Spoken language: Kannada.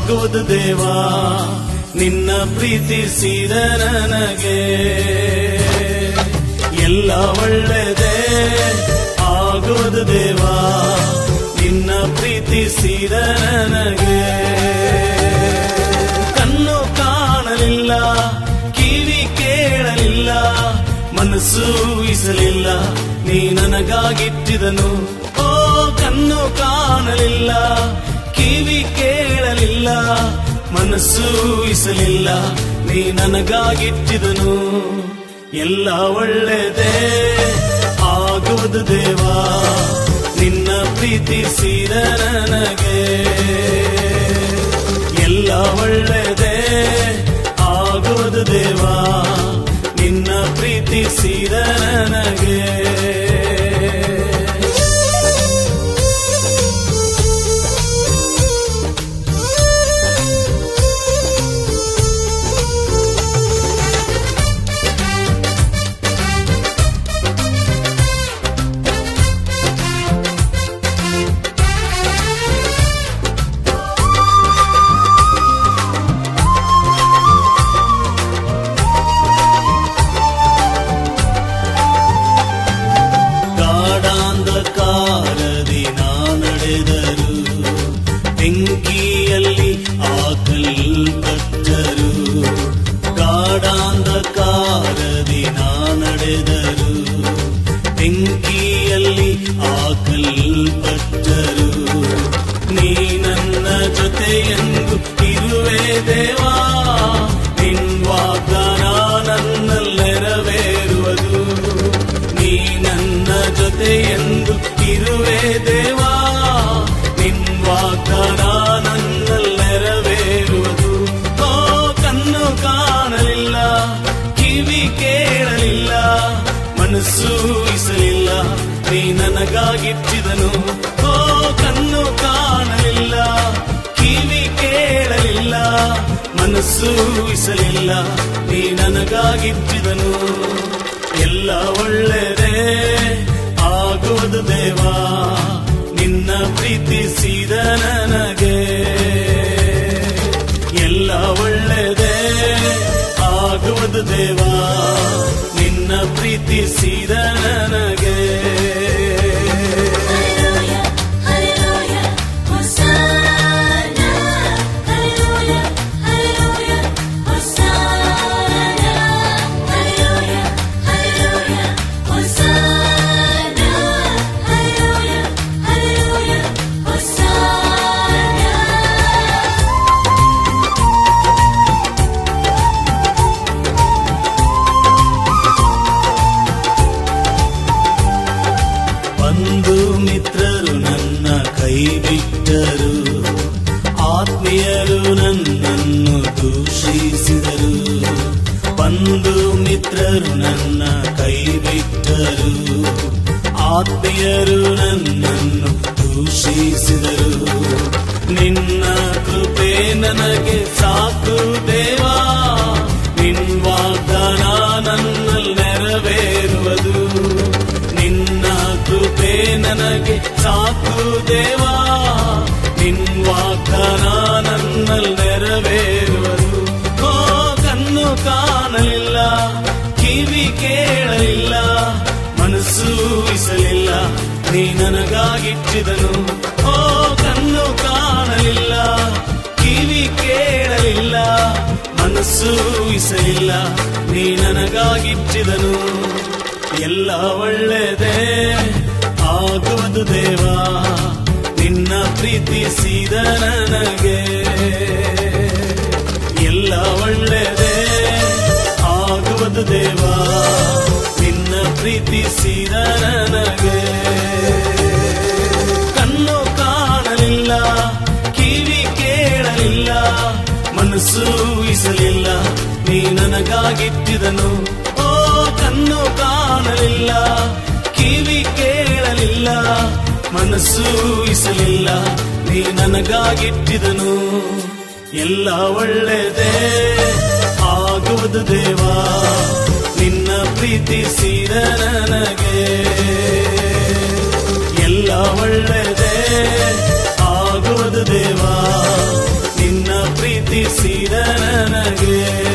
ಆಗುವುದು ದೇವಾ ನಿನ್ನ ಪ್ರೀತಿಸಿದ ನನಗೆ ಎಲ್ಲ ಒಳ್ಳೆದೇ ಆಗುವುದು ದೇವಾ ನಿನ್ನ ಪ್ರೀತಿಸಿದ ನನಗೆ ಕಣ್ಣು ಕಾಣಲಿಲ್ಲ ಕಿವಿ ಕೇಳಲಿಲ್ಲ ಮನಸ್ಸು ಊಹಿಸಲಿಲ್ಲ ನೀ ನನಗಾಗಿಟ್ಟಿದನು ಓ ಕಣ್ಣು ಕಾಣಲಿಲ್ಲ ಕಿವಿ ಕೇಳಲಿಲ್ಲ ಮನಸ್ಸು ಊಹಿಸಲಿಲ್ಲ ನೀ ನನಗಾಗಿಟ್ಟಿದನು ಎಲ್ಲ ಒಳ್ಳೆದೇ ಆಗುವುದು ದೇವಾ ನಿನ್ನ ಪ್ರೀತಿಸಿದ ನನಗೆ ಎಲ್ಲ ಒಳ್ಳೆದೇ ಆಗುವುದು ದೇವಾ ನಿನ್ನ ಪ್ರೀತಿಸಿದ ನನಗೆ ಗಾಢಾಂಧಕಾರದಿ ನಾ ನಡೆದರು ಬೆಂಕಿಯಲ್ಲಿ ಆಕಲ್ಪಟ್ಟರು ಗಾಢಾಂಧಕಾರದಿ ನಾ ನಡೆದರು ಬೆಂಕಿಯಲ್ಲಿ ಆಕಲ್ಪಟ್ಟರು ನೀ ನನ್ನ ಜೊತೆಯೆಂದು ಇರುವೆ ದೇವಾ ನಿನ್ ವಾಗ್ದಾನ ನನ್ನಲ್ಲೆರವೇರುವುದು ನೀ ನನ್ನ ಜೊತೆಯೆಂದು ಇರುವೆ ದೇವಾ ನಿನ್ ವಾಗ್ದಾನ ನನ್ನಲ್ಲೆರವೇರುವುದು ಓ ಕಣ್ಣು ಕಾಣಲಿಲ್ಲ ಕಿವಿ ಕೇಳಲಿಲ್ಲ ಮನಸ್ಸು ಊಹಿಸಲಿಲ್ಲ ನೀ ನನಗಾಗಿಟ್ಟಿದನು ಓ ಕಣ್ಣು ಕಾಣಲಿಲ್ಲ ಕಿವಿ ಕೇಳಲಿಲ್ಲ ಮನಸ್ಸು ಊಹಿಸಲಿಲ್ಲ ನೀ ನನಗಾಗಿಟ್ಟಿದನು ಎಲ್ಲ ಒಳ್ಳೆದೇ ಆಗುವುದು ದೇವಾ ನಿನ್ನ ಪ್ರೀತಿಸಿದ ನನಗೆ ಎಲ್ಲ ಒಳ್ಳೆದೇ ಆಗುವುದು ದೇವಾ ನಿನ್ನ ಪ್ರೀತಿಸಿದ ನನಗೆ Hallelujah, hallelujah, Hosanna. Hallelujah, hallelujah, Hosanna. Hallelujah, hallelujah, Hosanna. Hallelujah, hallelujah, Hosanna. ಬಂಧು ಮಿತ್ರರು ನನ್ನ ಕೈ ಬಿಟ್ಟರು ಆತ್ಮೀಯರು ನನ್ನನ್ನು ದೂಷಿಸಿದರು ಬಂಧು ಮಿತ್ರರು ನನ್ನ ಕೈ ಬಿಟ್ಟರು ಆತ್ಮೀಯರು ನನ್ನನ್ನು ದೂಷಿಸಿದರು ನಿನ್ನ ಕೃಪೆ ನನಗೆ ಸಾಕು ದೇವಾ ನಿನ್ ವಾಗ್ದಾನ ನನ್ನಲ್ಲಿ ನೆರವೇರುವುದು ನಿನ್ನ ಕೃಪೆ ನನಗೆ ಸಾಕು ದೇವಾ ನಿನ್ ವಾಗ್ದಾನ ನನ್ನಲ್ಲಿ ನೆರವೇರುವುದು ಓ ಕಣ್ಣು ಕಾಣಲಿಲ್ಲ ಕಿವಿ ಕೇಳಲಿಲ್ಲ ಮನಸ್ಸು ಊಹಿಸಲಿಲ್ಲ ನೀ ನನಗಾಗಿಟ್ಟಿದನು ಓ ಕಣ್ಣು ಕಾಣಲಿಲ್ಲ ಕಿವಿ ಕೇಳಲಿಲ್ಲ ಮನಸ್ಸು ಊಹಿಸಲಿಲ್ಲ ನೀ ನನಗಾಗಿಟ್ಟಿದನು ಎಲ್ಲ ಒಳ್ಳೆದೇ ಆಗುವುದು ದೇವಾ ನಿನ್ನ ಪ್ರೀತಿಸಿದ ನನಗೆ ಎಲ್ಲ ಒಳ್ಳೆದೇ ಆಗುವುದು ದೇವಾ ನಿನ್ನ ಪ್ರೀತಿಸಿದ ನನಗೆ ಕಣ್ಣು ಕಾಣಲಿಲ್ಲ ಕಿವಿ ಕೇಳಲಿಲ್ಲ ಮನಸ್ಸು ಊಹಿಸಲಿಲ್ಲ ನೀ ನನಗಾಗಿಟ್ಟಿದನು ಓ ಕಣ್ಣು ಕಾಣಲಿಲ್ಲ ಕಿವಿ ಕೇಳಲಿಲ್ಲ ಮನಸ್ಸು ಊಹಿಸಲಿಲ್ಲ ನೀ ನನಗಾಗಿಟ್ಟಿದನು ಎಲ್ಲ ಒಳ್ಳೆದೇ ಆಗುವುದು ದೇವಾ ನಿನ್ನ ಪ್ರೀತಿಸಿದ ನನಗೆ ಎಲ್ಲ ಒಳ್ಳೆದೇ ಆಗುವುದು ದೇವಾ ನಿನ್ನ ಪ್ರೀತಿಸಿದ ನನಗೆ